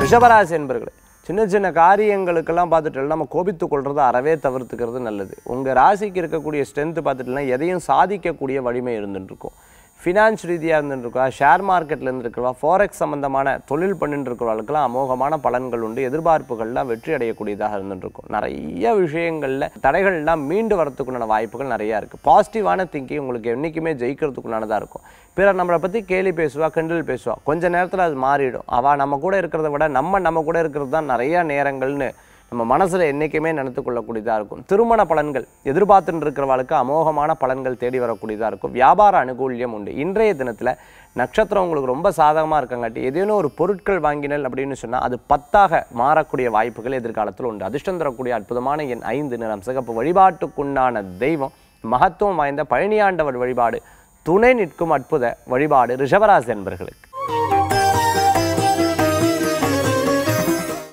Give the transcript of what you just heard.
ரிஷபராசி என்பர்களே சின்ன சின்ன காரியங்களுக்கெல்லாம் பார்த்துட்டு நம்ம கோபித்து கொள்றதை அறவே தவிர்த்துக்கிறது நல்லது உங்கள் ராசிக்கு இருக்கக்கூடிய ஸ்ட்ரென்த்து பார்த்துட்டுனா எதையும் சாதிக்கக்கூடிய வலிமை இருந்துட்டு இருக்கும் ஃபினான்ஸ் ரீதியாக இருந்துருக்கா ஷேர் மார்க்கெட்டில் இருந்துருக்கா ஃபாரெக்ஸ் சம்மந்தமான தொழில் பண்ணிட்டு இருக்கிறவர்களுக்கெல்லாம் அமோகமான பலன்கள் உண்டு எதிர்பார்ப்புகள்லாம் வெற்றி அடையக்கூடியதாக இருந்துருக்கும் நிறைய விஷயங்களில் தடைகள்லாம் மீண்டு வரத்துக்குண்டான வாய்ப்புகள் நிறையா இருக்குது பாசிட்டிவான திங்கிங் உங்களுக்கு என்றைக்குமே ஜெயிக்கிறதுக்குண்டானதாக இருக்கும் பிறர் நம்மளை பற்றி கேலி பேசுவா கிண்டல் பேசுவா கொஞ்ச நேரத்தில் அது மாறிடும் அவள் நம்ம கூட இருக்கிறத விட நம்ம நம்ம கூட இருக்கிறது தான் நிறையா நேரங்கள்னு நம்ம மனசில் என்றைக்குமே நினைத்து கொள்ளக்கூடியதாக இருக்கும் திருமண பலன்கள் எதிர்பார்த்துட்டு இருக்கிறவளுக்கு அமோகமான பலன்கள் தேடி வரக்கூடியதாக இருக்கும் வியாபார அனுகூல்யம் உண்டு இன்றைய தினத்தில் நட்சத்திரம் உங்களுக்கு ரொம்ப சாதகமாக இருக்கங்காட்டி ஏதேனும் ஒரு பொருட்கள் வாங்கினல் அப்படின்னு சொன்னால் அது பத்தாக மாறக்கூடிய வாய்ப்புகள் எதிர்காலத்தில் உண்டு அதிர்ஷ்டம் தரக்கூடிய அற்புதமான என் ஐந்து நிறம் சிகப்பு வழிபாட்டுக்குண்டான தெய்வம் மகத்துவம் வாய்ந்த பழனியாண்டவர் வழிபாடு துணை நிற்கும் அற்புத வழிபாடு ரிஷபராசி என்பர்களுக்கு